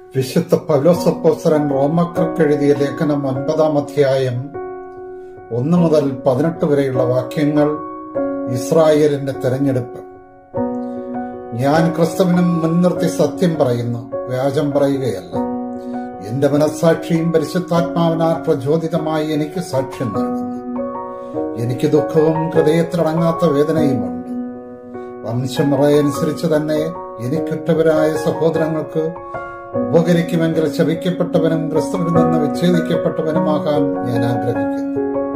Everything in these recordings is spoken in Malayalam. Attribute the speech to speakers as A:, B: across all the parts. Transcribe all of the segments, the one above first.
A: വിശുദ്ധ പൗലോസപ്പോസരൻ റോമക്കർക്ക് എഴുതിയ ലേഖനം ഒൻപതാം അധ്യായം ഒന്ന് മുതൽ പതിനെട്ട് വരെയുള്ള വാക്യങ്ങൾ ഇസ്രായേലിന്റെ തെരഞ്ഞെടുപ്പ് ഞാൻ ക്രിസ്തുവിനും മുൻനിർത്തി സത്യം പറയുന്നു വ്യാജം പറയുകയല്ല എന്റെ മനസ്സാക്ഷിയും പരിശുദ്ധാത്മാവിനാൽ പ്രചോദിതമായി എനിക്ക് സാക്ഷ്യം നൽകുന്നു എനിക്ക് ദുഃഖവും ഹൃദയത്തിലടങ്ങാത്ത വേദനയുമുണ്ട് വംശമുറയനുസരിച്ച് തന്നെ എനിക്കുറ്റവരായ സഹോദരങ്ങൾക്ക് ഉപകരിക്കുമെങ്കിൽ ശപിക്കപ്പെട്ടവനും ക്രിസ്തുവിൽ നിന്ന് വിച്ഛേദിക്കപ്പെട്ടവനുമാകാൻ ഞാൻ ആഗ്രഹിക്കുന്നു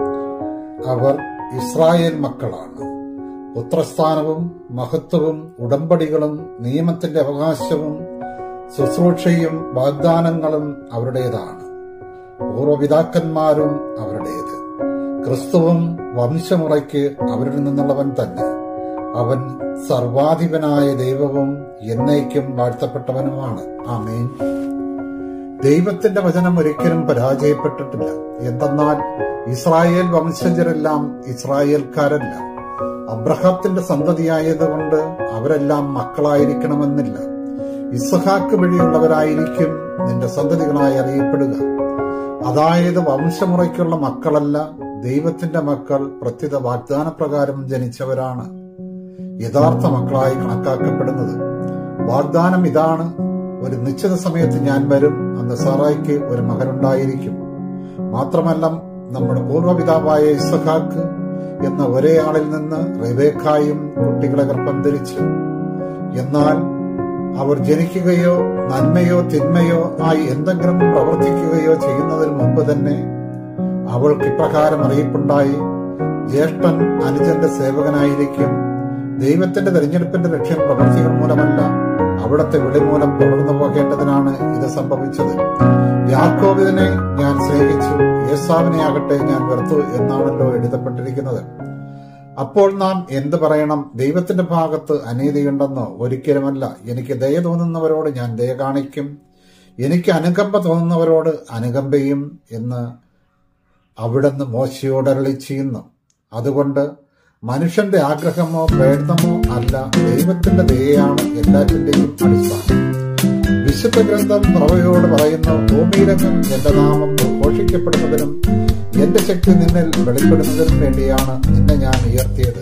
A: അവർ ഇസ്രായേൽ മക്കളാണ് പുത്രസ്ഥാനവും മഹത്വവും ഉടമ്പടികളും നിയമത്തിന്റെ അവകാശവും ശുശ്രൂഷയും വാഗ്ദാനങ്ങളും അവരുടേതാണ് പൂർവപിതാക്കന്മാരും അവരുടേത് ക്രിസ്തുവും വംശമുറയ്ക്ക് അവരിൽ നിന്നുള്ളവൻ തന്നെ അവൻ സർവാധിപനായ ദൈവവും എന്നേക്കും വാഴ്ത്തപ്പെട്ടവനുമാണ് ആമേൻ ദൈവത്തിന്റെ വചനം ഒരിക്കലും പരാജയപ്പെട്ടിട്ടില്ല എന്തെന്നാൽ ഇസ്രായേൽ വംശജരെല്ലാം ഇസ്രായേൽക്കാരല്ല അബ്രഹാത്തിന്റെ സന്തതിയായതുകൊണ്ട് അവരെല്ലാം മക്കളായിരിക്കണമെന്നില്ല ഇസഹാക്ക് വഴിയുള്ളവരായിരിക്കും നിന്റെ സന്തതികളായി അറിയപ്പെടുക അതായത് വംശമുറയ്ക്കുള്ള മക്കളല്ല ദൈവത്തിന്റെ മക്കൾ പ്രത്യുത വാഗ്ദാനപ്രകാരം ജനിച്ചവരാണ് യഥാർത്ഥ മക്കളായി കണക്കാക്കപ്പെടുന്നത് വാഗ്ദാനം ഇതാണ് ഒരു നിശ്ചിത സമയത്ത് ഞാൻ വരും അന്ന് സാറായിക്ക് ഒരു മകനുണ്ടായിരിക്കും മാത്രമല്ല നമ്മുടെ പൂർവ്വപിതാവായ ഇസഹാക്ക് എന്ന ഒരേ ആളിൽ നിന്ന് റെബേക്കായും കുട്ടികളെ ഗർഭം ധരിച്ചു എന്നാൽ അവർ ജനിക്കുകയോ നന്മയോ തിന്മയോ ആയി എന്തെങ്കിലും പ്രവർത്തിക്കുകയോ ചെയ്യുന്നതിന് മുമ്പ് തന്നെ അവൾക്ക് ഇപ്രകാരം അറിയിപ്പുണ്ടായി ജ്യേഷ്ഠൻ അനുജന്റെ സേവകനായിരിക്കും ദൈവത്തിന്റെ തെരഞ്ഞെടുപ്പിന്റെ ലക്ഷ്യം പ്രവൃത്തികൾ മൂലമല്ല അവിടത്തെ വിളി മൂലം തുടർന്നു പോകേണ്ടതിനാണ് ഇത് സംഭവിച്ചത് യാക്കോബിനെ ഞാൻ സ്നേഹിച്ചു യേസാവിനെ ആകട്ടെ ഞാൻ വെറുത്തു എന്നാണല്ലോ എഴുതപ്പെട്ടിരിക്കുന്നത് അപ്പോൾ നാം എന്ത് പറയണം ദൈവത്തിന്റെ ഭാഗത്ത് അനീതിയുണ്ടെന്നോ ഒരിക്കലുമല്ല എനിക്ക് ദയ തോന്നുന്നവരോട് ഞാൻ ദയ കാണിക്കും എനിക്ക് അനുകമ്പ തോന്നുന്നവരോട് അനുകമ്പയും എന്ന് അവിടുന്ന് മോശയോട് അരളി ചെയ്യുന്നു അതുകൊണ്ട് മനുഷ്യന്റെ ആഗ്രഹമോ പ്രയത്നമോ അല്ല ദൈവത്തിന്റെ ദയയാണ് എല്ലാറ്റിന്റെയും അടിസ്ഥാനം വിശുദ്ധ ഗ്രന്ഥം പ്രവയോട് പറയുന്നു ഭൂമിയിലെങ്ങും എന്റെ നാമം ഘോഷിക്കപ്പെടുന്നതിനും എന്റെ ശക്തി നിന്നിൽ വെളിപ്പെടുന്നതിനും വേണ്ടിയാണ് നിന്നെ ഞാൻ ഉയർത്തിയത്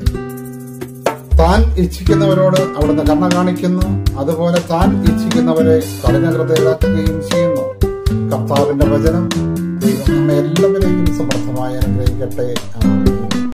A: താൻ ഇച്ഛിക്കുന്നവരോട് അവിടുന്ന് കണ്ണ കാണിക്കുന്നു അതുപോലെ താൻ ഇച്ഛിക്കുന്നവരെ കഠിനഹൃദയരാക്കുകയും ചെയ്യുന്നു കർത്താവിന്റെ വചനം ദൈവം നമ്മെ എല്ലാവരെയും സമർത്ഥമായി അനുഗ്രഹിക്കട്ടെ ആമേൻ